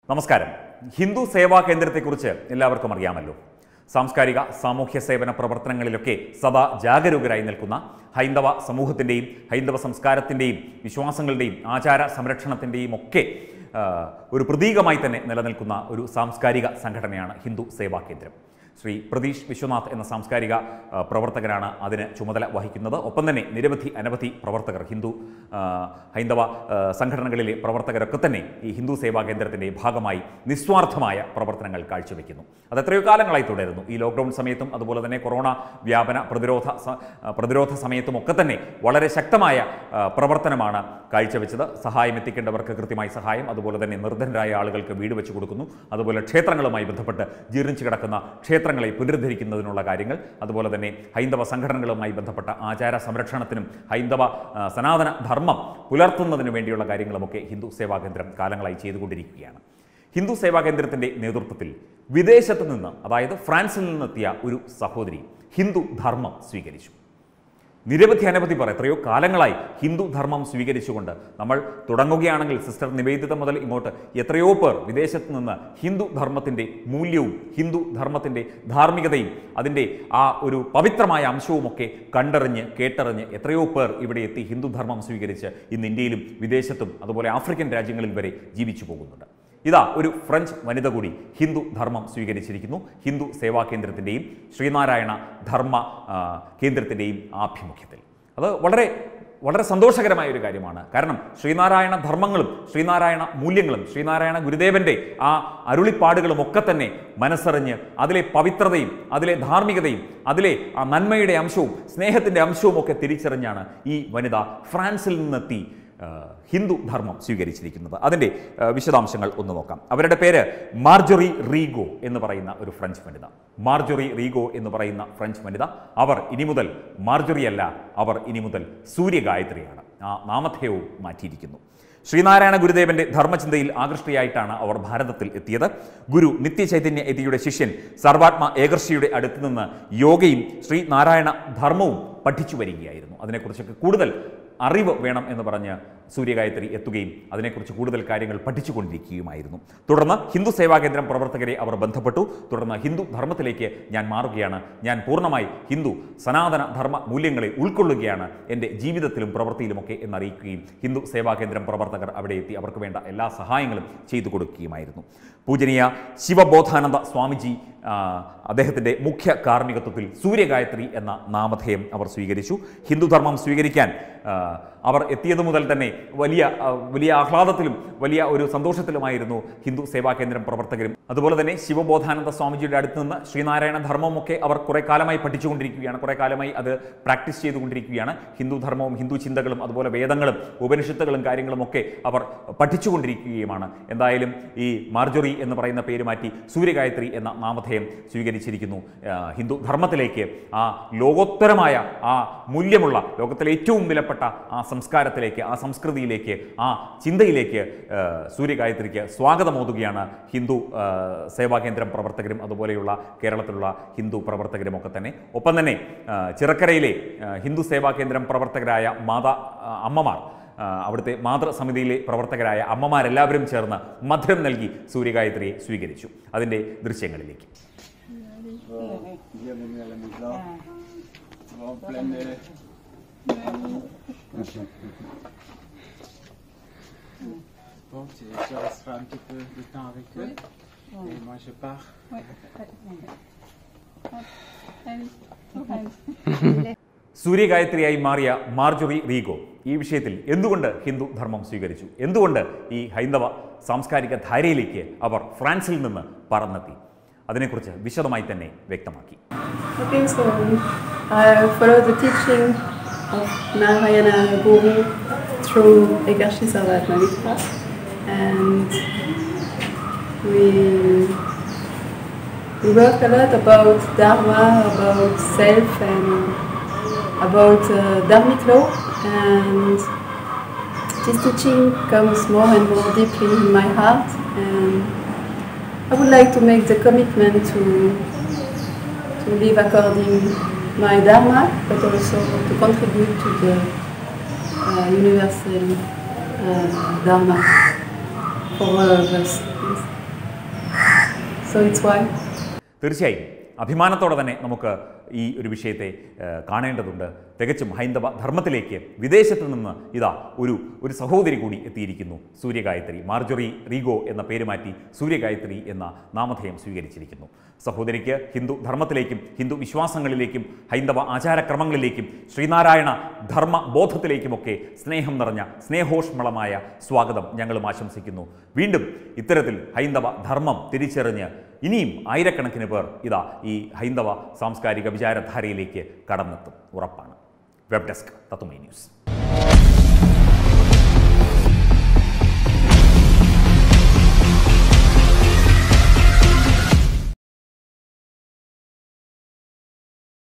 നമസ്കാരം ഹിന്ദു സേവാ കേന്ദ്രത്തെക്കുറിച്ച് എല്ലാവർക്കും അറിയാമല്ലോ സാംസ്കാരിക സാമൂഹ്യ സേവന പ്രവർത്തനങ്ങളിലൊക്കെ സദാ ജാഗരൂകരായി നിൽക്കുന്ന ഹൈന്ദവ സമൂഹത്തിൻ്റെയും ഹൈന്ദവ സംസ്കാരത്തിൻ്റെയും വിശ്വാസങ്ങളുടെയും ആചാര സംരക്ഷണത്തിൻ്റെയും ഒക്കെ ആ, ഒരു പ്രതീകമായി തന്നെ നിലനിൽക്കുന്ന ഒരു സാംസ്കാരിക സംഘടനയാണ് ഹിന്ദു സേവാ കേന്ദ്രം ശ്രീ പ്രതീഷ് വിശ്വനാഥ് എന്ന സാംസ്കാരിക ആ, പ്രവർത്തകനാണ് അതിന് ചുമതല വഹിക്കുന്നത് ഒപ്പം തന്നെ നിരവധി അനവധി പ്രവർത്തകർ ഹിന്ദു ആ, ഹൈന്ദവ ആ, സംഘടനകളിലെ പ്രവർത്തകരൊക്കെ തന്നെ ഈ ഹിന്ദു സേവാ കേന്ദ്രത്തിൻ്റെ ഭാഗമായി നിസ്വാർത്ഥമായ പ്രവർത്തനങ്ങൾ കാഴ്ചവെക്കുന്നു അത് എത്രയോ കാലങ്ങളായി തുടരുന്നു ഈ ലോക്ക്ഡൗൺ സമയത്തും അതുപോലെ തന്നെ കൊറോണ വ്യാപന പ്രതിരോധ സ- ആ, പ്രതിരോധ സമയത്തും ഒക്കെ തന്നെ വളരെ ശക്തമായ ആ, പ്രവർത്തനമാണ് കാഴ്ചവെച്ചത് സഹായം എത്തിക്കേണ്ടവർക്ക് കൃത്യമായി സഹായം അതുപോലെ തന്നെ നിർധനരായ ആളുകൾക്ക് വീട് വെച്ച് കൊടുക്കുന്നു അതുപോലെ ക്ഷേത്രങ്ങളുമായി ബന്ധപ്പെട്ട് ജീർണിച്ചു കിടക്കുന്ന ക്ഷേത്രങ്ങളെ പുനരുദ്ധരിക്കുന്നതിനുള്ള കാര്യങ്ങൾ അതുപോലെ തന്നെ ഹൈന്ദവ സംഘടനകളുമായി ബന്ധപ്പെട്ട ആചാര സംരക്ഷണത്തിനും ഹൈന്ദവ ആ, സനാതന ധർമ്മം പുലർത്തുന്നതിനു വേണ്ടിയുള്ള കാര്യങ്ങളുമൊക്കെ ഹിന്ദു സേവാ കേന്ദ്രം കാലങ്ങളായി ചെയ്തുകൊണ്ടിരിക്കുകയാണ് ഹിന്ദു സേവാ കേന്ദ്രത്തിൻ്റെ നേതൃത്വത്തിൽ വിദേശത്ത് നിന്ന് അതായത് ഫ്രാൻസിൽ നിന്നെത്തിയ ഒരു സഹോദരി ഹിന്ദു ധർമ്മം സ്വീകരിച്ചു നിരവധി അനവധി പേർ എത്രയോ കാലങ്ങളായി ഹിന്ദു ധർമ്മം സ്വീകരിച്ചുകൊണ്ട് നമ്മൾ തുടങ്ങുകയാണെങ്കിൽ സിസ്റ്റർ നിവേദിത മുതൽ ഇങ്ങോട്ട് എത്രയോ പേർ വിദേശത്ത് നിന്ന് ഹിന്ദു ധർമ്മത്തിൻ്റെ മൂല്യവും ഹിന്ദു ധർമ്മത്തിൻ്റെ ധാർമ്മികതയും അതിൻ്റെ ആ ഒരു പവിത്രമായ അംശവുമൊക്കെ കണ്ടറിഞ്ഞ് കേട്ടറിഞ്ഞ് എത്രയോ പേർ ഇവിടെ എത്തി ഹിന്ദു ധർമ്മം സ്വീകരിച്ച് ഇന്ന് ഇന്ത്യയിലും വിദേശത്തും അതുപോലെ ആഫ്രിക്കൻ രാജ്യങ്ങളിൽ വരെ ജീവിച്ചു പോകുന്നുണ്ട് ഇതാ ഒരു ഫ്രഞ്ച് വനിത കൂടി ഹിന്ദു ധർമ്മം സ്വീകരിച്ചിരിക്കുന്നു ഹിന്ദു സേവാ കേന്ദ്രത്തിൻ്റെയും ശ്രീനാരായണ ധർമ്മ ആ, കേന്ദ്രത്തിൻ്റെയും ആഭിമുഖ്യത്തിൽ അത് വളരെ വളരെ സന്തോഷകരമായ ഒരു കാര്യമാണ് കാരണം ശ്രീനാരായണ ധർമ്മങ്ങളും ശ്രീനാരായണ മൂല്യങ്ങളും ശ്രീനാരായണ ഗുരുദേവന്റെ ആ അരുളിപ്പാടുകളും ഒക്കെ തന്നെ മനസ്സറിഞ്ഞ് അതിലെ പവിത്രതയും അതിലെ ധാർമ്മികതയും അതിലെ ആ നന്മയുടെ അംശവും സ്നേഹത്തിൻ്റെ അംശവും ഒക്കെ തിരിച്ചറിഞ്ഞാണ് ഈ വനിത ഫ്രാൻസിൽ നിന്നെത്തി ആ, ഹിന്ദു ധർമ്മം സ്വീകരിച്ചിരിക്കുന്നത് അതിൻ്റെ ആ, വിശദാംശങ്ങൾ ഒന്ന് നോക്കാം അവരുടെ പേര് മാർജറി റീഗോ എന്ന് പറയുന്ന ഒരു ഫ്രഞ്ച് വനിത മാർജറി റീഗോ എന്ന് പറയുന്ന ഫ്രഞ്ച് വനിത അവർ ഇനി മുതൽ മാർജറി അല്ല അവർ ഇനി മുതൽ സൂര്യഗായത്രിയാണ് ആ നാമധേയവും മാറ്റിയിരിക്കുന്നു ശ്രീനാരായണ ഗുരുദേവന്റെ ധർമ്മചിന്തയിൽ ആകൃഷ്ടയായിട്ടാണ് അവർ ഭാരതത്തിൽ എത്തിയത് ഗുരു നിത്യചൈതന്യ യതിയുടെ ശിഷ്യൻ സർവാത്മ ഏകർഷിയുടെ അടുത്ത് നിന്ന് യോഗയും ശ്രീനാരായണ ധർമ്മവും പഠിച്ചു വരികയായിരുന്നു അതിനെക്കുറിച്ചൊക്കെ കൂടുതൽ അറിവ് വേണം എന്ന് പറഞ്ഞ് സൂര്യഗായത്രി എത്തുകയും അതിനെക്കുറിച്ച് കൂടുതൽ കാര്യങ്ങൾ പഠിച്ചുകൊണ്ടിരിക്കുകയുമായിരുന്നു തുടർന്ന് ഹിന്ദു സേവാ കേന്ദ്രം പ്രവർത്തകരെ അവർ ബന്ധപ്പെട്ടു തുടർന്ന് ഹിന്ദു ധർമ്മത്തിലേക്ക് ഞാൻ മാറുകയാണ് ഞാൻ പൂർണ്ണമായി ഹിന്ദു സനാതന ധർമ്മ മൂല്യങ്ങളെ ഉൾക്കൊള്ളുകയാണ് എൻ്റെ ജീവിതത്തിലും പ്രവൃത്തിയിലുമൊക്കെ എന്നറിയിക്കുകയും ഹിന്ദു സേവാ കേന്ദ്രം പ്രവർത്തകർ അവിടെ എത്തി അവർക്ക് വേണ്ട എല്ലാ സഹായങ്ങളും ചെയ്തു കൊടുക്കുകയുമായിരുന്നു പൂജനീയ ശിവബോധാനന്ദ സ്വാമിജി ആ, അദ്ദേഹത്തിൻ്റെ മുഖ്യ കാർമ്മികത്വത്തിൽ സൂര്യഗായത്രി എന്ന നാമധേയം അവർ സ്വീകരിച്ചു ഹിന്ദുധർമ്മം സ്വീകരിക്കാൻ ആ, അവർ എത്തിയതു മുതൽ തന്നെ വലിയ ആ, വലിയ ആഹ്ലാദത്തിലും വലിയ ഒരു സന്തോഷത്തിലുമായിരുന്നു ഹിന്ദു സേവാ കേന്ദ്രം പ്രവർത്തകരും അതുപോലെ തന്നെ ശിവബോധാനന്ദ സ്വാമിജിയുടെ അടുത്ത് നിന്ന് ശ്രീനാരായണ ധർമ്മമൊക്കെ അവർ കുറെ കാലമായി പഠിച്ചുകൊണ്ടിരിക്കുകയാണ് കുറെ കാലമായി അത് പ്രാക്ടീസ് ചെയ്തുകൊണ്ടിരിക്കുകയാണ് ഹിന്ദു ധർമ്മവും ഹിന്ദു ചിന്തകളും അതുപോലെ വേദങ്ങളും ഉപനിഷത്തുകളും കാര്യങ്ങളും ഒക്കെ അവർ പഠിച്ചുകൊണ്ടിരിക്കുകയുമാണ് എന്തായാലും ഈ മാർജറി എന്ന് പറയുന്ന പേര് മാറ്റി സൂര്യഗായത്രി എന്ന നാമധേയം സ്വീകരിച്ചിരിക്കുന്നു ആ, ഹിന്ദു ധർമ്മത്തിലേക്ക് ആ ലോകോത്തരമായ ആ മൂല്യമുള്ള ലോകത്തിലെ ഏറ്റവും വിലപ്പെട്ട ആ സംസ്കാരത്തിലേക്ക് ആ സംസ്കൃതിയിലേക്ക് ആ ചിന്തയിലേക്ക് ആ, സൂര്യഗായത്രിക്ക് സ്വാഗതമോതുകയാണ് ഹിന്ദു ആ, സേവാ കേന്ദ്രം പ്രവർത്തകരും അതുപോലെയുള്ള കേരളത്തിലുള്ള ഹിന്ദു പ്രവർത്തകരും ഒക്കെ തന്നെ ഒപ്പം തന്നെ ആ, ചിറക്കരയിലെ ആ, ഹിന്ദു സേവാ കേന്ദ്രം പ്രവർത്തകരായ മാതാ ആ, അമ്മമാർ ആ, അവിടുത്തെ മാതൃസമിതിയിലെ പ്രവർത്തകരായ അമ്മമാരെല്ലാവരും ചേർന്ന് മധുരം നൽകി സൂര്യഗായത്രിയെ സ്വീകരിച്ചു അതിൻ്റെ ദൃശ്യങ്ങളിലേക്ക് Bienvenue à la maison. En pleine. Bon, tu, tu resteras un petit peu de temps avec eux. Et moi, je pars. സൂര്യഗായത്രിയായി മാറിയ മാർജറി റീഗോ ഈ വിഷയത്തിൽ എന്തുകൊണ്ട് ഹിന്ദു ധർമ്മം സ്വീകരിച്ചു എന്തുകൊണ്ട് ഈ ഹൈന്ദവ സാംസ്കാരിക ധാരയിലേക്ക് അവർ ഫ്രാൻസിൽ നിന്ന് പറന്നെത്തി അതിനെക്കുറിച്ച് വിശദമായി തന്നെ വ്യക്തമാക്കി Okay, so I follow the teaching of Narayana Guru through Ekarshi Sarvatmavitra and we, we work a lot about Dharma, about self and about uh, Dharmic law and this teaching comes more and more deeply in my heart and I would like to make the commitment to to live according my dharma, but also to contribute to the uh, universal uh, dharma for all of us. Yes. So it's why. തീർച്ചയായും അഭിമാനത്തോടെ തന്നെ നമുക്ക് ഈ ഒരു വിഷയത്തെ ഏഹ്, കാണേണ്ടതുണ്ട് തികച്ചും ഹൈന്ദവ ധർമ്മത്തിലേക്ക് വിദേശത്ത് നിന്ന് ഇതാ ഒരു ഒരു സഹോദരി കൂടി എത്തിയിരിക്കുന്നു സൂര്യഗായത്രി മാർജറി റീഗോ എന്ന പേര് മാറ്റി സൂര്യഗായത്രി എന്ന നാമധേയം സ്വീകരിച്ചിരിക്കുന്നു സഹോദരിക്ക് ഹിന്ദു ധർമ്മത്തിലേക്കും ഹിന്ദു വിശ്വാസങ്ങളിലേക്കും ഹൈന്ദവ ആചാരക്രമങ്ങളിലേക്കും ശ്രീനാരായണ ധർമ്മ ബോധത്തിലേക്കുമൊക്കെ സ്നേഹം നിറഞ്ഞ സ്നേഹോഷ്മളമായ സ്വാഗതം ഞങ്ങളും ആശംസിക്കുന്നു വീണ്ടും ഇത്തരത്തിൽ ഹൈന്ദവ ധർമ്മം തിരിച്ചറിഞ്ഞ് ഇനിയും ആയിരക്കണക്കിന് പേർ ഇതാ ഈ ഹൈന്ദവ സാംസ്കാരിക വിചാരധാരയിലേക്ക് കടന്നെത്തും ഉറപ്പാണ് വെബ് ഡെസ്ക് തത്തുമൈ ന്യൂസ്